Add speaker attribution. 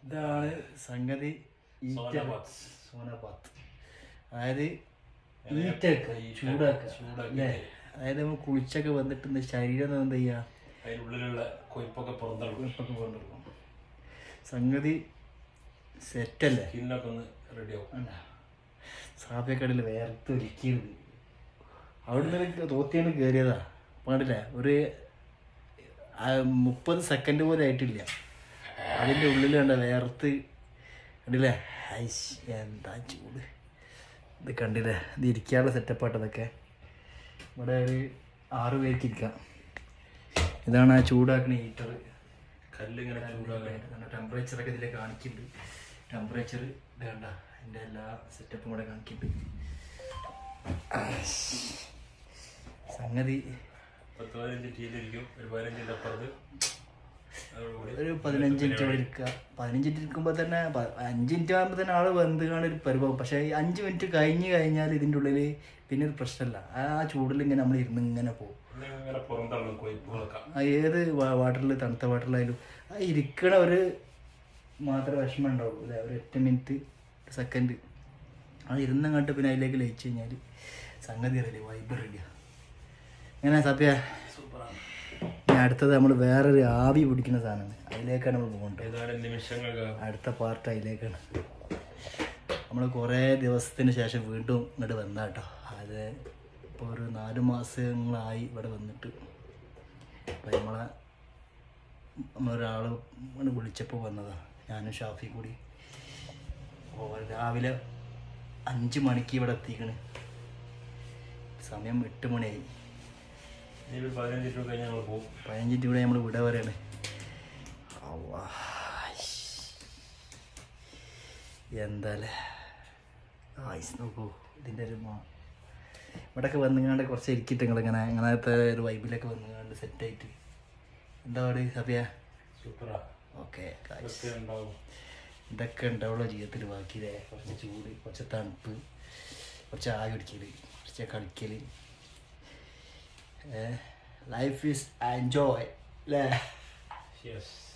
Speaker 1: ഇതാണ് സംഗതി ഈറ്റ-
Speaker 2: സോനാപാത്ത്.
Speaker 1: സോനാപാത്ത് അതായത് ഈറ്റൊക്കെ ചൂടാക്കുക
Speaker 2: ചൂടാക്കി.
Speaker 1: അല്ലേ അതായത് നമ്മൾ കുളിച്ചൊക്കെ വന്നിട്ട് ഇന്ന് ശരീരം ഒന്ന് എന്താ ചെയ്യുക
Speaker 2: അതിനുള്ളിലുള്ള കൊയ്പ്പൊക്കെ പുറന്തള്ളും
Speaker 1: ഇപ്പൊക്കെ കൊണ്ടുപോകും സംഗതി സെറ്റല്ലേ
Speaker 2: സ്കിന്നൊക്കെ ഒന്ന് റെഡിയാവും
Speaker 1: സാപ്പിയക്കടയിൽ വേർത്തൊരിക്കരുത് അവിടുന്ന് തോത്തിയാണ് കയറിയതാ പാടില്ല ഒരു ആ, മുപ്പത് സെക്കൻഡ് പോലും ആയിട്ടില്ല അതിൻ്റെ ഉള്ളിൽ കണ്ട വേർത്ത് കണ്ടില്ലേ ഐശ് എന്താ ചൂട് ഇത് കണ്ടില്ലേ ഇത് ഇരിക്കാനുള്ള സെറ്റപ്പാട്ടതൊക്കെ ഇവിടെ ഒരു ആറ് പേർക്ക് ഇരിക്കാം ഇതാണ് ആ ചൂടാക്കുന്ന ഹീറ്റർ
Speaker 2: കല്ലിങ്ങനെ ചൂടാകാൻ
Speaker 1: ടെമ്പറേച്ചറൊക്കെ ഇതിൽ കാണിക്കുന്നുണ്ട് ടെമ്പറേച്ചർ ഇത് കണ്ട എൻ്റെ എല്ലാ സെറ്റപ്പും കൂടെ കാണിക്കുന്നുണ്ട് സംഗതി
Speaker 2: പത്ത് പതിനഞ്ച് ടീലിരിക്കും ഒരു പതിനഞ്ചിൻ്റെ അപ്പുറത്ത് അതോടുകൂടി
Speaker 1: ഒരു പതിനഞ്ച് മിനിറ്റ് ഇവിടെ ഇരിക്കുക പതിനഞ്ച് മിനിറ്റ് ഇരിക്കുമ്പോൾ തന്നെ പ- അഞ്ച് മിനിറ്റ് ആകുമ്പോൾ തന്നെ ആള് വെന്ത് കാണുന്ന ഒരു പരിഭവം പക്ഷേ ഈ അഞ്ച് മിനിറ്റ് കഴിഞ്ഞ് കഴിഞ്ഞാൽ ഇതിൻ്റെ ഉള്ളിൽ പിന്നെ ഒരു പ്രശ്നമല്ല ആ ചൂടിൽ ഇങ്ങനെ നമ്മൾ ഇരുന്ന് ഇങ്ങനെ പോകും
Speaker 2: ഇങ്ങനെ പുറന്തള്ളും കൊയ്പ്പുകളൊക്കെ
Speaker 1: ആ ഏത് വാട്ടറിൽ തണുത്ത വാട്ടറിലായാലും ആ ഇരിക്കണ ഒരു മാത്രമേ വിഷമം ഉണ്ടാവുള്ളൂ അല്ലേ ഒരു എട്ട് മിനിറ്റ് സെക്കൻഡ് അത് ഇരുന്നങ്ങോട്ട് പിന്നെ അതിലേക്ക് ലയിച്ചു കഴിഞ്ഞാൽ സംഗതി റെഡി വൈബ് റെഡിയാണ് എങ്ങനെ സത്യ
Speaker 2: സൂപ്പറാണ്
Speaker 1: ഇനി അടുത്തത് നമ്മൾ വേറൊരു ആവി പിടിക്കുന്ന സാധനമാണ് അതിലേക്കാണ് നമ്മൾ പോകേണ്ടത്
Speaker 2: ഏതാനും നിമിഷങ്ങൾക്ക്
Speaker 1: അടുത്ത പാർട്ട് അതിലേക്കാണ് നമ്മൾ കുറേ ദിവസത്തിന് ശേഷം വീണ്ടും ഇങ്ങോട്ട് വന്നാട്ടോ അത് ഇപ്പോൾ ഒരു നാല് മാസങ്ങളായി ഇവിടെ വന്നിട്ട് അപ്പം നമ്മളെ നമ്മളൊരാൾ ഇങ്ങോട്ട് വിളിച്ചപ്പോൾ വന്നതാണ് ഞാനും ഷാഫി കൂടി അപ്പോൾ രാവിലെ അഞ്ച് മണിക്ക് ഇവിടെ എത്തിക്കണ് സമയം എട്ട് മണിയായി
Speaker 2: ഇനി ഒരു പതിനഞ്ച് രൂപ കഴിഞ്ഞ് ഞങ്ങൾ പോകും
Speaker 1: പതിനഞ്ചിൻ്റെ കൂടെ നമ്മൾ വിട പറയാണ് എന്താല്ലേ ആയിസ് നോക്കൂ ഇതിൻ്റെ ഒരു മാ ഇവിടെയൊക്കെ വന്നുങ്ങാണ്ട് കുറച്ച് ഇരിക്കിട്ട് നിങ്ങൾ ഇങ്ങനെ അങ്ങനത്തെ ഒരു വൈബിലൊക്കെ വന്നുങ്ങാണ്ട് സെറ്റായിട്ട് എന്താ പാട് സഭ്യ
Speaker 2: സൂപ്പറാ
Speaker 1: ഓക്കെ
Speaker 2: ഇതൊക്കെ ഉണ്ടാവും
Speaker 1: ഇതൊക്കെ ഉണ്ടാവുള്ള ജീവിതത്തിൽ ബാക്കിയില്ലേ കുറച്ച് ചൂട് കുറച്ച് തണുപ്പ് കുറച്ച് ആവി പിടിക്കൽ കുറച്ച് കളിക്കൽ ലൈഫ് ഈസ് എൻജോയ് അല്ലേ
Speaker 2: യെസ്